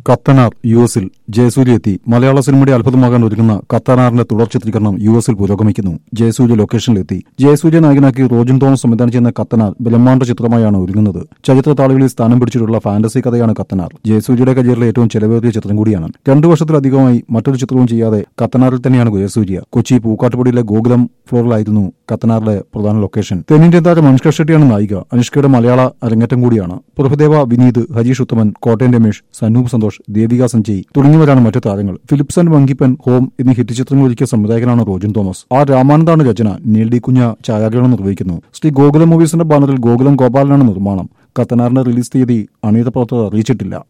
കത്തനാർ U എസിൽ ജയസൂര്യ എത്തി മലയാള സിനിമയുടെ അത്ഭുതമാകാൻ ഒരുങ്ങുന്ന കത്തനാറിന്റെ തുടർ ചിത്രീകരണം യു എസിൽ പുരോഗമിക്കുന്നു ജയസൂര്യ ലൊക്കേഷനിലെത്തി ജയസൂര്യ നായകനാക്കി റോജിൻ തോമസ് സംവിധാനം ചെയ്യുന്ന കത്തനാർ ബ്രഹ്മാണ്ഡ ചിത്രമായാണ് ഒരുങ്ങുന്നത് ചരിത്ര താളുകളിൽ സ്ഥാനം പിടിച്ചിട്ടുള്ള ഫാന്റസി കഥയാണ് കത്തനാർ ജയസൂര്യയുടെ കരിയറിലെ ഏറ്റവും ചെലവേറിയ ചിത്രം കൂടിയാണ് രണ്ടു വർഷത്തിലധികമായി മറ്റൊരു ചിത്രവും ചെയ്യാതെ കത്തനാറിൽ തന്നെയാണ് ജയസൂര്യ കൊച്ചി പൂക്കാട്ടുപടിയിലെ ഗോകുലം ഫ്ലോറിലായിരുന്നു കത്തനാറിലെ പ്രധാന ലൊക്കേഷൻ തെന്നിന്ത്യൻ താരം അനുഷ്ക ഷെട്ടിയാണ് നായിക അനുഷ്കയുടെ മലയാള അരങ്ങേറ്റം കൂടിയാണ് പ്രഭുദേവ വിനീത് ഹരീഷ് ഉത്തമൻ കോട്ടയം രമേഷ് സനൂപ് സന്തോഷ് ദേവിക സഞ്ജയ് തുടങ്ങിയവരാണ് മറ്റു താരങ്ങൾ Philips and monkey pen home hit ഹിറ്റ് ചിത്രങ്ങൾ ഒരുക്കിയ സംവിധായകനാണ് റോജിൻ തോമസ് ആർ രാമാനന്ദാണ് രചന നീൽ ഡി കുഞ്ഞ ഛായാഗ്രഹണം നിർവഹിക്കുന്നു ശ്രീ ഗോകുലം മൂവീസിന്റെ ബാനറിൽ ഗോകുലം ഗോപാലനാണ് നിർമ്മാണം കത്തനാറിന്റെ റിലീസ് തീയതി അണിയത പ്രവർത്തകർ അറിയിച്ചിട്ടില്ല